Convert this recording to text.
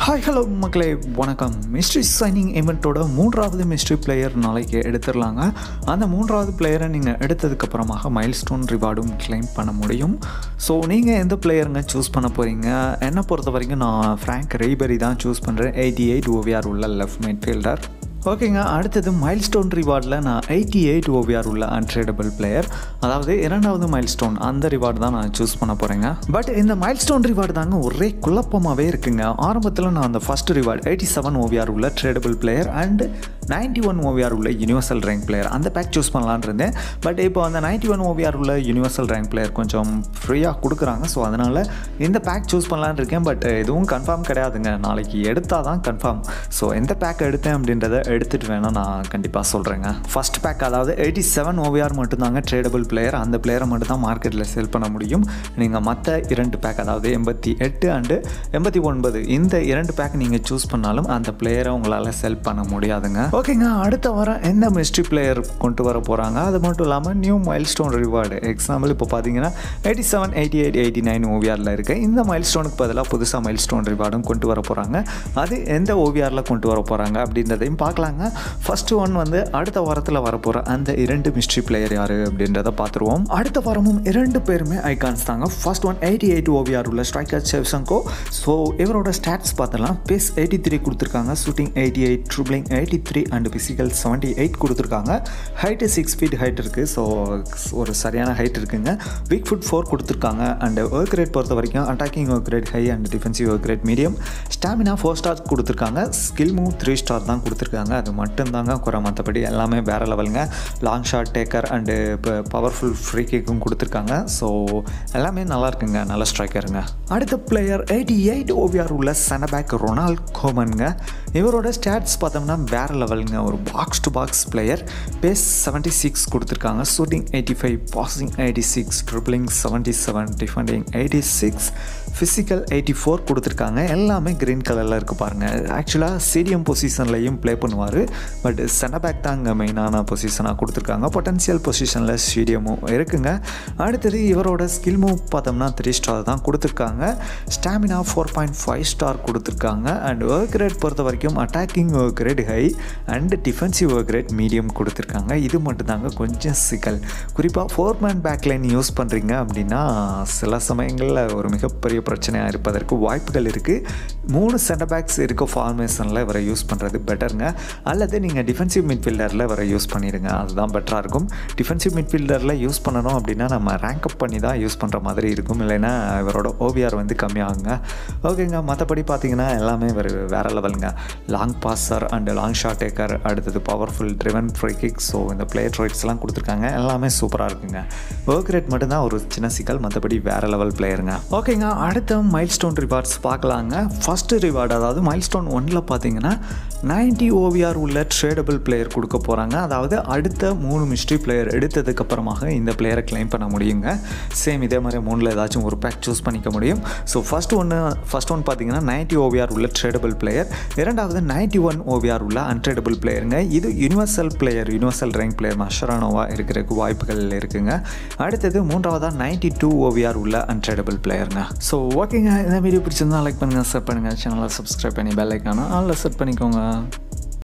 hi hello மக்களே வணக்கம் mystery signing இவெண்ட்டோட மூன்றாவது மிஸ்ட்ரி பிளேயர் நாளைக்கு எடுத்துடலாங்க அந்த மூன்றாவது பிளேயரை நீங்கள் எடுத்ததுக்கப்புறமாக மைல் ஸ்டோன் ரிவார்டும் கிளைம் பண்ண முடியும் ஸோ நீங்கள் எந்த பிளேயருங்க சூஸ் பண்ண போகிறீங்க என்னை பொறுத்த வரைக்கும் நான் ஃப்ராங்க் ரெய்பரி தான் சூஸ் பண்ணுறேன் எயிட்டி எயிட் ஓவிஆர் உள்ள லெஃப்ட் மிட்ஃபீல்டர் ஓகேங்க அடுத்தது மைல் ஸ்டோன் ரிவார்டில் நான் எயிட்டி எயிட் ஓவிஆர் உள்ள அன்ட்ரேடபிள் பிளேயர் அதாவது இரண்டாவது மைல் ஸ்டோன் அந்த ரிவார்டு தான் நான் சூஸ் பண்ண போகிறேங்க பட் இந்த மைல் ஸ்டோன் ரிவார்டு தாங்க ஒரே குழப்பமாகவே இருக்குங்க ஆரம்பத்தில் நான் அந்த first reward eighty seven OVR உள்ள tradable player and ninety one OVR உள்ள யூனிவர்சல் ரேங்க் பிளேயர் அந்த பேக் சூஸ் பண்ணலான் இருந்தேன் பட் இப்போ அந்த நைன்டி ஒன் ஓவிஆர் உள்ள யூனிவர்சல் ரேங்க் பிளேயர் கொஞ்சம் ஃப்ரீயாக கொடுக்குறாங்க ஸோ அதனால் இந்த பேக் சூஸ் பண்ணலான்னு இருக்கேன் பட் எதுவும் கன்ஃபார்ம் கிடையாதுங்க நாளைக்கு எடுத்தால் தான் கன்ஃபார்ம் ஸோ எந்த பேக் எடுத்தேன் அப்படின்றத எடுத்துகிட்டு வேணால் நான் கண்டிப்பாக சொல்கிறேங்க ஃபஸ்ட் பேக் அதாவது எயிட்டி செவன் ஓவிஆர் மட்டும்தாங்க ட்ரேடபிள் பிளேயர் அந்த பிளேயரை மட்டும் தான் மார்க்கெட்டில் செல் பண்ண முடியும் நீங்கள் மற்ற இரண்டு பேக் அதாவது எண்பத்தி எட்டு அண்டு எண்பத்தி ஒன்பது இந்த இரண்டு பேக் நீங்கள் சூஸ் பண்ணாலும் அந்த பிளேயரை உங்களால் செல் பண்ண முடியாதுங்க ஓகேங்க அடுத்த வாரம் என்ன மிஸ்ட்ரி பிளேயர் கொண்டு வர போகிறாங்க அது மட்டும் இல்லாமல் new milestone reward example இப்போ பார்த்தீங்கன்னா eighty seven eighty eight eighty nine ஓவிஆரில் இருக்க இந்த மைல் ஸ்டோனுக்கு பதிலாக புதுசாக மைல் ஸ்டோன் ரிவார்டும் கொண்டு வர போகிறாங்க அது எந்த ஓவிஆரில் கொண்டு வர போகிறாங்க அப்படின்றதையும் பார்க்கலாங்க ஃபர்ஸ்ட் ஒன் வந்து அடுத்த வாரத்தில் வரப்போகிற அந்த இரண்டு மிஸ்ட்ரி பிளேயர் யார் அப்படின்றத பார்த்துருவோம் அடுத்த வாரமும் இரண்டு பேருமே ஐகான்ஸ் தாங்க first one eighty eight OVR உள்ள ஸ்ட்ரைக்கர் செவ்சங்கோ ஸோ இவரோட ஸ்டாட்ஸ் பார்த்தலாம் பேஸ் எயிட்டி த்ரீ கொடுத்துருக்காங்க shooting eighty eight dribbling eighty three and physical seventy eight கொடுத்துருக்காங்க ஹைட்டு சிக்ஸ் ஃபீட் ஹைட் இருக்குது ஸோ ஒரு சரியான ஹைட் இருக்குங்க வீக் ஃபுட் ஃபோர் கொடுத்துருக்காங்க அண்ட் ஒர்க் ரேட் பொறுத்த வரைக்கும் attacking work rate high and defensive work rate medium stamina four star கொடுத்துருக்காங்க skill move three star தான் கொடுத்துருக்காங்க அது மட்டும்தாங்க குறை மற்றபடி எல்லாமே வேறு லெவலுங்க லாங் ஷாட் டேக்கர் அண்டு இப்போ பவர்ஃபுல் ஃப்ரீ கிக்கும் கொடுத்துருக்காங்க ஸோ எல்லாமே நல்லா இருக்குங்க நல்ல ஸ்ட்ரைக்கருங்க அடுத்த பிளேயர் எயிட்டி எயிட் ஓவிஆர் உள்ள சனபேக் ரொனால் கோமனுங்க இவரோட ஸ்டாட்ஸ் பார்த்தோம்னா வேறு லெவலுங்க ஒரு box to box player pace seventy six கொடுத்துருக்காங்க shooting eighty five passing eighty six dribbling seventy seven defending eighty six physical eighty four கொடுத்துருக்காங்க எல்லாமே க்ரீன் கலரில் இருக்குது பாருங்கள் ஆக்சுவலாக சிடிஎம் பொசிஷன்லையும் ப்ளே பண்ணுவார் பட் செனபேக் தான் அங்கே மெயினான பொசிஷனாக கொடுத்துருக்காங்க பொட்டன்ஷியல் பொசிஷனில் ஸ்டேடியமும் இருக்குங்க அடுத்தது இவரோட ஸ்கில் மூவ் பார்த்தோம்னா த்ரீ ஸ்டார் தான் கொடுத்துருக்காங்க stamina four point five star கொடுத்துருக்காங்க அண்ட் ஒர்க் ரேட் பொறுத்த வரைக்கும் attacking work rate high and defensive work rate medium கொடுத்துருக்காங்க இது மட்டும்தாங்க கொஞ்சம் சிக்கல் குறிப்பாக ஃபோர் மேன் பேக்லைன் யூஸ் பண்ணுறீங்க அப்படின்னா சில சமயங்களில் ஒரு மிகப்பெரிய பிரச்சனையாக இருப்பதற்கு வாய்ப்புகள் இருக்குது மூணு சென்டர் பேக்ஸ் இருக்க ஃபார்மேஷனில் இவரை யூஸ் பண்ணுறது பெட்டருங்க அல்லது நீங்கள் டிஃபென்சிவ் மிட்ஃபீல்டரில் இவரை யூஸ் பண்ணிடுங்க அதுதான் பெட்டராக இருக்கும் டிஃபென்சிவ் மிட்ஃபீல்டரில் யூஸ் பண்ணணும் அப்படின்னா நம்ம ரேங்க் அப் பண்ணி தான் யூஸ் பண்ணுற மாதிரி இருக்கும் இல்லைன்னா இவரோட ஓவிஆர் வந்து கம்மியாகுங்க ஓகேங்க மற்றபடி பார்த்தீங்கன்னா எல்லாமே இவர் வேறு லெவலுங்க long passer and long shot taker அடுத்தது powerful driven free kick so இந்த பிளே ட்ரைட்ஸ்லாம் கொடுத்துருக்காங்க எல்லாமே சூப்பராக இருக்குங்க ஒர்க் ரேட் மட்டும்தான் ஒரு சின்ன சிக்கல் மற்றபடி வேறு லெவல் பிளேயருங்க ஓகேங்க அடுத்த மைல் ஸ்டோன் ரிவார்ட்ஸ் பார்க்கலாங்க ஃபஸ்ட்டு ரிவார்டு அதாவது மைல் ஸ்டோன் ஒன்னில் பார்த்தீங்கன்னா நைன்டி ஓவிஆர் உள்ள ட்ரேடபிள் பிளேயர் கொடுக்க போகிறாங்க அதாவது அடுத்த மூணு மிஸ்ட்ரி பிளேயர் எடுத்ததுக்கு அப்புறமாக இந்த பிளேயரை கிளைம் பண்ண முடியுங்க சேம் இதே மாதிரி மூணில் ஏதாச்சும் ஒரு பேக் சூஸ் பண்ணிக்க முடியும் ஸோ ஃபஸ்ட் ஒன்று ஃபஸ்ட் ஒன் பார்த்தீங்கன்னா நைன்டி ஓவிஆர் உள்ள ட்ரேடபிள் பிளேயர் இரண்டாவது நைன்டி ஒன் ஓவிஆர் உள்ள அன்ட்ரேடபிள் பிளேயருங்க இது universal player universal rank player மஷரானோவா இருக்கிறதுக்கு வாய்ப்புகள் இருக்குங்க அடுத்தது மூன்றாவதாக நைன்டி டூ ஓவிஆர் உள்ள அன்ட்ரேடபிள் பிளேயருங்க ஸோ ஓகேங்க இந்த வீடியோ பிடிச்சிருந்தா லைக் பண்ணுங்கள் ஷேர் பண்ணுங்கள் சேனலை சப்ஸ்கிரைப் பண்ணி பெல் ஐக்கான ஆளில் செட் பண்ணிக்கோங்க